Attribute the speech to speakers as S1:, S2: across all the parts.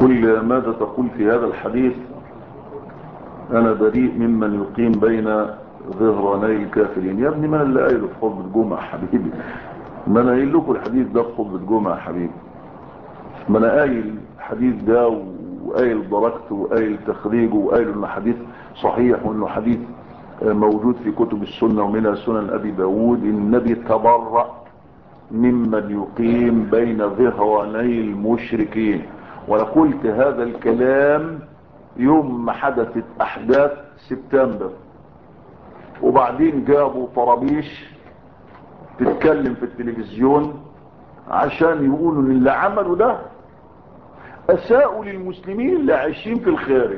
S1: يقول ماذا تقول في هذا الحديث انا بريء ممن يقيم بين ظهراني الكافرين يا ابني ما انا اللي قايله في خطبه جمعه حبيبي ما انا قايل لكم الحديث ده في خطبه جمعه حبيبي ما انا قايل الحديث ده وقايل درجته وقايل تخريجه وقايل انه حديث صحيح وانه حديث موجود في كتب السنة ومنها سنن ابي داود النبي تبرأ ممن يقيم بين ظهراني المشركين وانا قلت هذا الكلام يوم ما حدثت احداث سبتمبر وبعدين جابوا طرابيش تتكلم في التلفزيون عشان يقولوا ان اللي عملوا ده اساءوا للمسلمين اللي عايشين في الخارج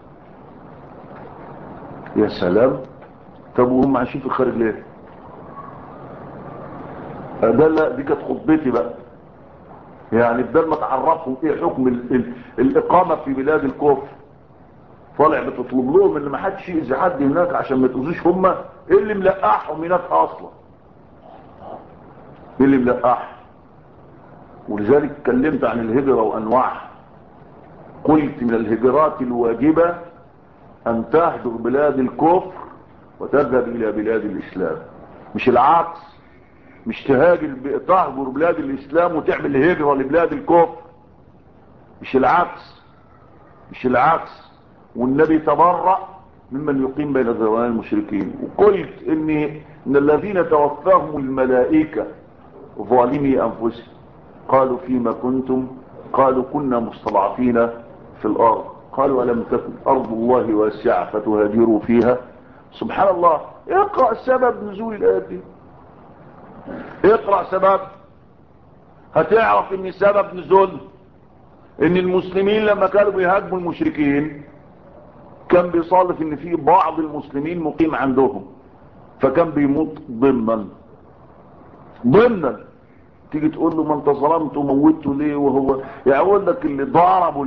S1: يا سلام طب وهم عايشين في الخارج ليه ده لا دي كانت خطبتي بقى يعني بدل ما تعرفهم ايه حكم ال ال الاقامه في بلاد الكفر طالع بتطلب لهم ان ما حدش يأذي حد هناك عشان ما تأذوش هم ايه اللي ملقحهم هناك اصلا ايه اللي ملقحهم ولذلك اتكلمت عن الهجرة وانواعها قلت من الهجرات الواجبة ان تهجر بلاد الكفر وتذهب الى بلاد الاسلام مش العكس مش تهاجر تهجر بلاد الاسلام وتعمل هجرة لبلاد الكفر مش العكس مش العكس والنبي تبرأ ممن يقيم بين ذوان المشركين وقلت اني ان الذين توفاهم الملائكة ظالمي انفسهم قالوا فيما كنتم قالوا كنا مستضعفين في الارض قالوا ألم تكن ارض الله واسعة فتهاجروا فيها سبحان الله اقرأ سبب نزول الآيات دي اقرأ سبب هتعرف ان سبب نزول ان المسلمين لما كانوا بيهاجموا المشركين كان بيصادف ان في بعض المسلمين مقيم عندهم فكان بيموت ضمنا ضمنا تيجي تقول له ما انت ظلمت وموته ليه وهو يقول لك اللي ضربوا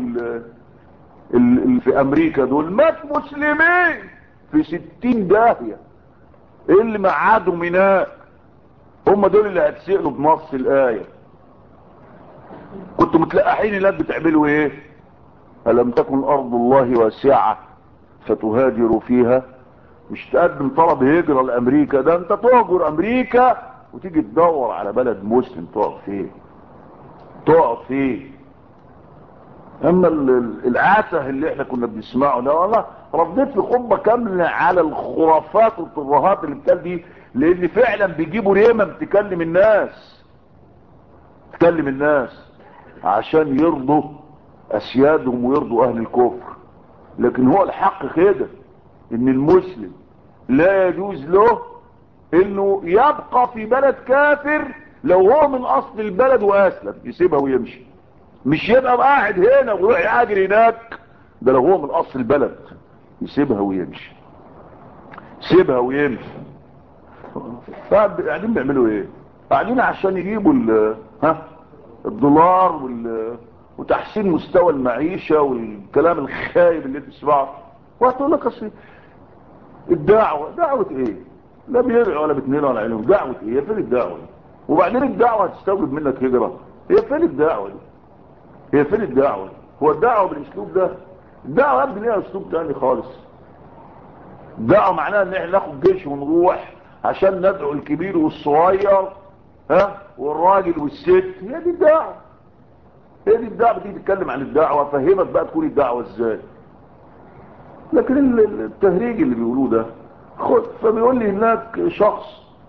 S1: اللي في امريكا دول مات مسلمين في ستين داهية ايه اللي معادهم هناك هم دول اللي هتسألوا بنص الآية كنتوا متلقحين هناك بتعملوا ايه ألم تكن أرض الله واسعة فتهاجروا فيها مش تقدم طلب هجرة لأمريكا ده انت تهجر أمريكا وتيجي تدور على بلد مسلم تقعد فيه تقعد فيه اما العاته اللي احنا كنا بنسمعه ده والله رديت في خطبه كامله على الخرافات والترهات اللي بتقال دي لان فعلا بيجيبوا ريمه بتكلم الناس تكلم الناس عشان يرضوا اسيادهم ويرضوا اهل الكفر لكن هو الحق كده ان المسلم لا يجوز له انه يبقى في بلد كافر لو هو من اصل البلد واسلم يسيبها ويمشي مش يبقى قاعد هنا ويروح يهاجر هناك ده لو هو من اصل البلد يسيبها ويمشي سيبها ويمشي قاعدين بيعملوا ايه قاعدين عشان يجيبوا ال ها الدولار وال وتحسين مستوى المعيشة والكلام الخايب اللي تسمعه وهتقول لك اصل الدعوة دعوة ايه لا بيدعوا ولا بتنين ولا عليهم دعوة ايه هي فين الدعوة دي وبعدين الدعوة هتستوجب منك هجرة هي فين الدعوة دي هي فين الدعوة دي هو الدعوة بالاسلوب ده الدعوة يبدو ليها اسلوب تاني خالص الدعوة معناها ان احنا ناخد جيش ونروح عشان ندعو الكبير والصغير ها والراجل والست هي دي الدعوة هي دي الدعوة دي تتكلم عن الدعوة فهمت بقى تكون الدعوة ازاي لكن التهريج اللي بيقولوه ده خد فبيقول لي هناك شخص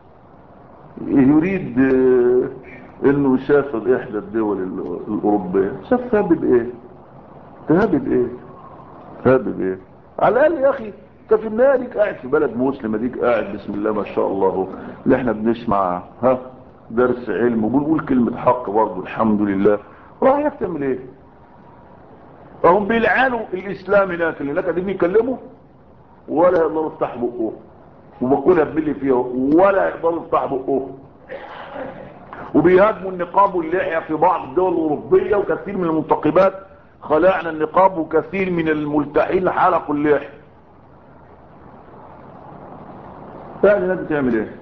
S1: يريد انه يسافر احدى الدول الاوروبية سافر هابب ايه تهابب ايه هابب ايه على الاقل يا اخي انت في النهايه ديك قاعد في بلد مسلم اديك قاعد بسم الله ما شاء الله اللي احنا بنسمع ها درس علم وبنقول كلمة حق برضه الحمد لله رايك تعمل ايه فهم بيلعنوا الاسلام هناك اللي هناك قاعدين يكلموا ولا يقدروا يفتحوا بقهم وبقولها بملي فيها ولا يقدروا يفتحوا بقهم وبيهاجموا النقاب واللحية في بعض الدول الأوروبية وكثير من المنتقبات خلعنا النقاب وكثير من الملتحين حلقوا اللحية هذه الناس بتعمل ايه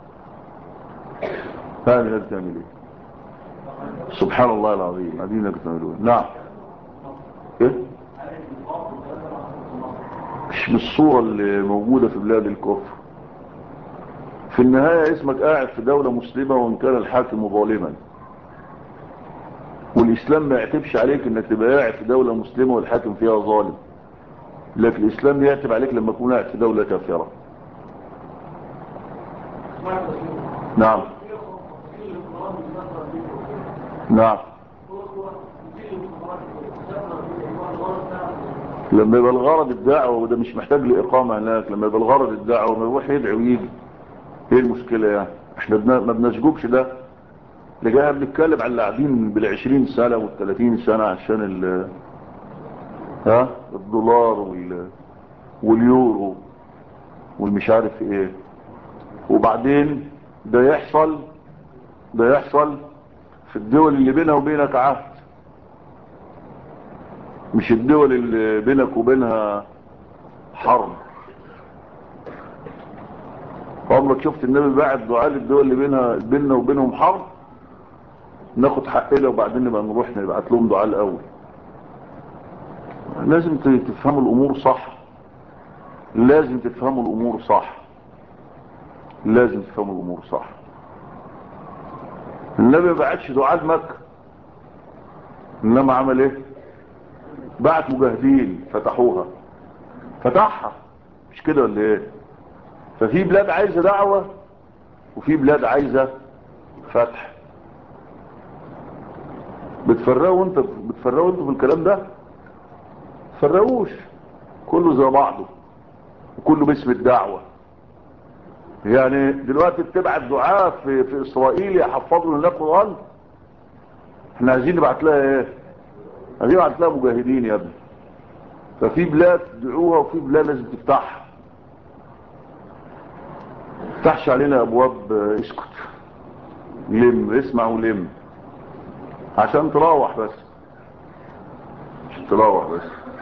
S1: هذه الناس بتعمل ايه سبحان الله العظيم هذه الناس بتعمل ايه نعم مش بالصورة اللي موجودة في بلاد الكفر في النهاية اسمك قاعد في دولة مسلمة وان كان الحاكم ظالما والاسلام ما يعتبش عليك انك تبقى قاعد في دولة مسلمة والحاكم فيها ظالم لكن الاسلام يعتب عليك لما تكون قاعد في دولة كافرة نعم نعم لما يبقى الغرض الدعوة وده مش محتاج لإقامة هناك لما يبقى الغرض الدعوة ما يروح يدعي ويجي ايه المشكلة يعني احنا بنا ما بنشجبش ده لجاء بنتكلم على اللي قاعدين بالعشرين سنة والثلاثين سنة عشان ال ها الدولار وال واليورو والمش عارف ايه وبعدين ده يحصل ده يحصل في الدول اللي بينها وبينك عهد مش الدول اللي بينك وبينها حرب عمرك شفت النبي باعت دعاء للدول اللي بينها بيننا وبينهم حرب ناخد حقنا وبعدين نبقى نروح نبعت لهم دعاء الاول لازم تفهموا الامور صح لازم تفهموا الامور صح لازم تفهموا الامور صح النبي ما بعتش دعاء مكة انما عمل ايه بعت مجاهدين فتحوها فتحها مش كده ولا ايه ففي بلاد عايزة دعوة وفي بلاد عايزة فتح بتفرقوا انت بتفرقوا انتوا في الكلام ده تفرقوش كله زي بعضه وكله باسم الدعوة يعني دلوقتي بتبعت دعاء في, في اسرائيل يحفظوا لنا القرآن احنا عايزين نبعت لها ايه عايزين نبعت لها مجاهدين يا ابني ففي بلاد تدعوها وفي بلاد لازم تفتحها تفتحش علينا ابواب اسكت لم اسمع ولم عشان تروح بس عشان تروح بس